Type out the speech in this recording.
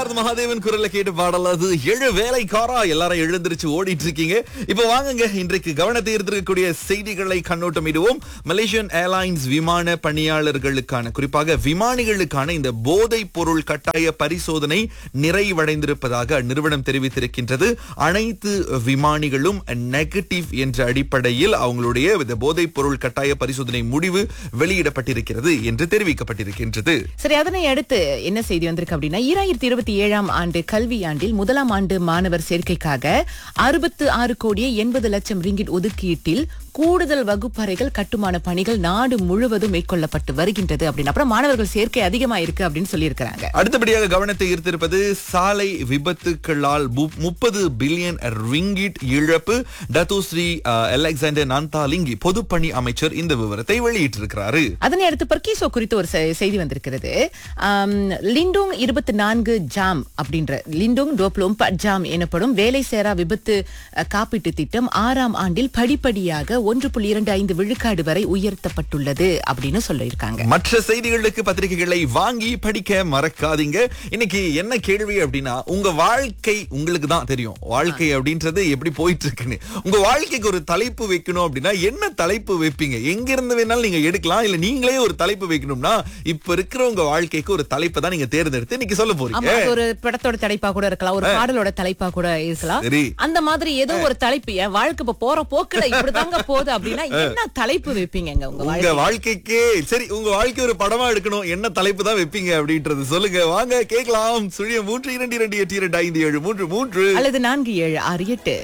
சித்தார்த் மகாதேவன் குரல்ல கேட்டு பாடல் அது எழு வேலைக்காரா எல்லாரும் எழுந்திருச்சு ஓடிட்டு இருக்கீங்க இப்போ வாங்குங்க இன்றைக்கு கவனத்தை ஈர்த்திருக்கக்கூடிய செய்திகளை கண்ணோட்டமிடுவோம் மலேசியன் ஏர்லைன்ஸ் விமான பணியாளர்களுக்கான குறிப்பாக விமானிகளுக்கான இந்த போதைப் பொருள் கட்டாய பரிசோதனை நிறைவடைந்திருப்பதாக அந்நிறுவனம் தெரிவித்திருக்கின்றது அனைத்து விமானிகளும் நெகட்டிவ் என்ற அடிப்படையில் அவங்களுடைய இந்த போதைப் பொருள் கட்டாய பரிசோதனை முடிவு வெளியிடப்பட்டிருக்கிறது என்று தெரிவிக்கப்பட்டிருக்கின்றது சரி அதனை அடுத்து என்ன செய்தி வந்திருக்கு அப்படின்னா ஈராயிரத்தி இருபத்தி ஏழாம் ஆண்டு கல்வியாண்டில் முதலாம் ஆண்டு மாணவர் சேர்க்கைக்காக அறுபத்து ஆறு கோடியே எண்பது லட்சம் ரிங்கிட் ஒதுக்கீட்டில் கூடுதல் வகுப்பறைகள் கட்டுமான பணிகள் நாடு முழுவதும் மேற்கொள்ளப்பட்டு வருகின்றது அப்படின்னு அப்புறம் மாணவர்கள் சேர்க்கை அதிகமா இருக்கு அப்படின்னு சொல்லியிருக்கிறாங்க அடுத்தபடியாக கவனத்தை ஈர்த்திருப்பது சாலை விபத்துக்களால் முப்பது பில்லியன் ரிங்கிட் இழப்பு டத்துஸ்ரீ அலெக்சாண்டர் நந்தாலிங்கி பொதுப்பணி அமைச்சர் இந்த விவரத்தை வெளியிட்டிருக்கிறாரு அதனை அடுத்து பர்கீசோ குறித்து ஒரு செ- செய்தி வந்திருக்கிறது ஆம், லிண்டோங் இருபத்தி நான்கு ஜாம் அப்படின்ற லிண்டோங் டோப்ளோம் ப- ஜாம் எனப்படும் வேலை சேரா விபத்து அஹ், காப்பீட்டு திட்டம் ஆறாம் ஆண்டில் படிப்படியாக ஒன்று புள்ளி இரண்டு ஐந்து விழுக்காடு வரை உயர்த்தப்பட்டுள்ளது அப்படின்னு சொல்லியிருக்காங்க மற்ற செய்திகளுக்கு பத்திரிகைகளை வாங்கி படிக்க மறக்காதீங்க இன்னைக்கு என்ன கேள்வி அப்படின்னா உங்க வாழ்க்கை உங்களுக்கு தான் தெரியும் வாழ்க்கை அப்படின்றது எப்படி போயிட்டு இருக்குன்னு உங்க வாழ்க்கைக்கு ஒரு தலைப்பு வைக்கணும் அப்படின்னா என்ன தலைப்பு வைப்பீங்க எங்க இருந்து வேணாலும் நீங்க எடுக்கலாம் இல்ல நீங்களே ஒரு தலைப்பு வைக்கணும்னா இப்ப இருக்கிற உங்க வாழ்க்கைக்கு ஒரு தலைப்பை தான் நீங்க தேர்ந்தெடுத்து இன்னைக்கு சொல்ல ஆமா போறீங்க அது ஒரு படத்தோட தலைப்பா கூட இருக்கலாம் ஒரு பாடலோட தலைப்பா கூட இருக்கலாம் சரி. அந்த மாதிரி ஏதோ ஒரு தலைப்பு என் வாழ்க்கை இப்ப போற போக்குல இப்படிதாங்க போகுது அப்படின்னா என்ன தலைப்பு வைப்பீங்க உங்க உங்க வாழ்க்கை வாழ்க்கைக்கே சரி உங்க வாழ்க்கை ஒரு படமா எடுக்கணும் என்ன தலைப்பு தான் வைப்பீங்க அப்படின்றது சொல்லுங்க வாங்க கேட்கலாம் சுழிய மூன்று இரண்டு இரண்டு எட்டு இரண்டு ஐந்து ஏழு மூன்று மூன்று அல்லது நான்கு ஏழு ஆறு எட்டு